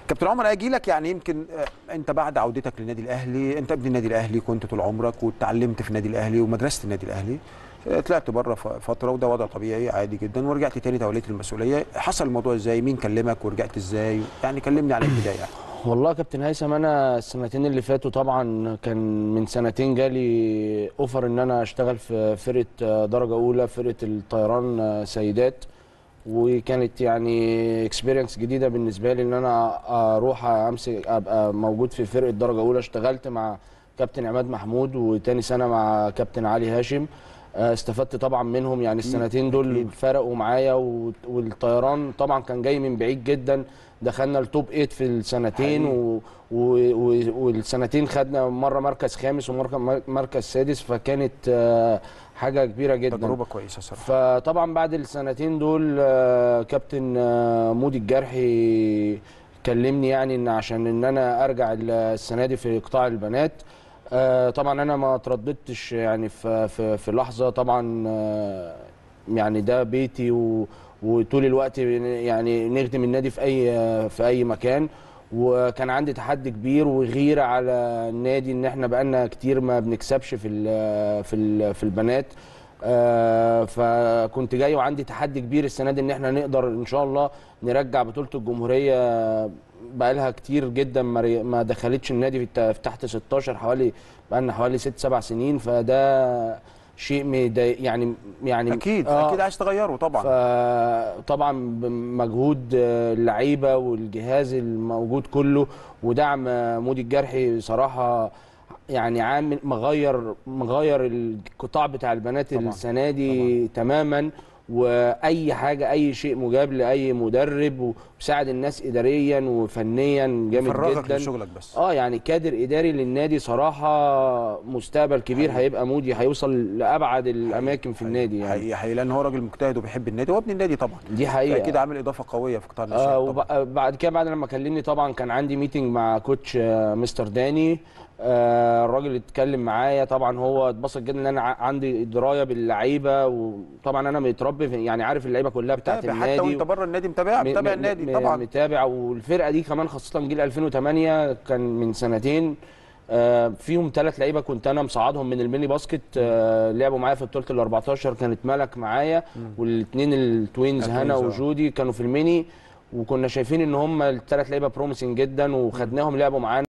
كابتن عمر اجي لك يعني يمكن آه، انت بعد عودتك للنادي الاهلي انت ابن النادي الاهلي كنت طول عمرك واتعلمت في النادي الاهلي ومدرسه النادي الاهلي آه، طلعت بره ف- فتره وده وضع طبيعي عادي جدا ورجعت تاني توليت المسؤوليه حصل الموضوع ازاي مين كلمك ورجعت ازاي يعني كلمني على البدايه يعني. والله يا كابتن هيثم انا السنتين اللي فاتوا طبعا كان من سنتين جالي اوفر ان انا اشتغل في فرقه آه، درجه اولى فرقه الطيران آه، سيدات وكانت يعني اكسبيرينس جديده بالنسبه لي ان انا اروح امسك ابقى موجود في فرقه درجه اولى اشتغلت مع كابتن عماد محمود وتاني سنه مع كابتن علي هاشم آه، استفدت طبعا منهم يعني السنتين دول فرقوا معايا و- والطيران طبعا كان جاي من بعيد جدا دخلنا التوب 8 في السنتين و... و... و... والسنتين خدنا مره مركز خامس ومره مركز سادس فكانت آه، حاجه كبيره جدا تجربه كويسه صراحه فطبعا بعد السنتين دول آه، كابتن آه، مودي الجرحي كلمني يعني ان عشان ان انا ارجع السنه دي في قطاع البنات آه، طبعا انا ما ترددتش يعني في في, في لحظه طبعا آه، يعني ده بيتي و وطول الوقت يعني نخدم النادي في اي في اي مكان وكان عندي تحدي كبير وغيره على النادي ان احنا بقالنا كتير ما بنكسبش في ال في ال في البنات آه، فكنت جاي وعندي تحدي كبير السنه دي ان احنا نقدر ان شاء الله نرجع بطوله الجمهوريه بقالها كتير جدا ما ري- ما دخلتش النادي في الت- في تحت 16 حوالي بقالنا حوالي 6 7 سنين فده شيء مضايق- يعني يعني اكيد آه، اكيد عايز تغيره طبعا فطبعا بمجهود اللعيبه والجهاز الموجود كله ودعم مودي الجرحي صراحه يعني عامل مغير مغير القطاع بتاع البنات طبعاً، السنه دي تماما واي حاجه اي شيء مجاب لاي مدرب وبيساعد الناس اداريا وفنيا جامد فرغك جدا لشغلك بس اه يعني كادر اداري للنادي صراحه مستقبل كبير هيبقى مودي هيوصل لابعد الاماكن في النادي يعني حقيقي حقيقي لان هو راجل مجتهد وبيحب النادي وابن النادي طبعا دي حقيقه اكيد عامل اضافه قويه في قطاع آه الناشئين طبعا وبعد كده بعد لما كلمني طبعا كان عندي ميتنج مع كوتش آه مستر داني آه الراجل اتكلم معايا طبعا هو اتبسط جدا ان انا ع- عندي درايه باللعيبه وطبعا انا متربي في- يعني عارف اللعيبه كلها بتاعت متابع النادي حتى وانت بره النادي متابع م- متابع م- النادي م- طبعا متابع والفرقه دي كمان خاصه جيل 2008 كان من سنتين آه، فيهم ثلاث لعيبه كنت انا مصعدهم من الميني باسكت آه، لعبوا معايا في بطوله ال 14 كانت ملك معايا والاثنين التوينز هنا التوينز، آه. وجودي كانوا في الميني وكنا شايفين ان هم الثلاث لعيبه بروميسنج جدا وخدناهم لعبوا معانا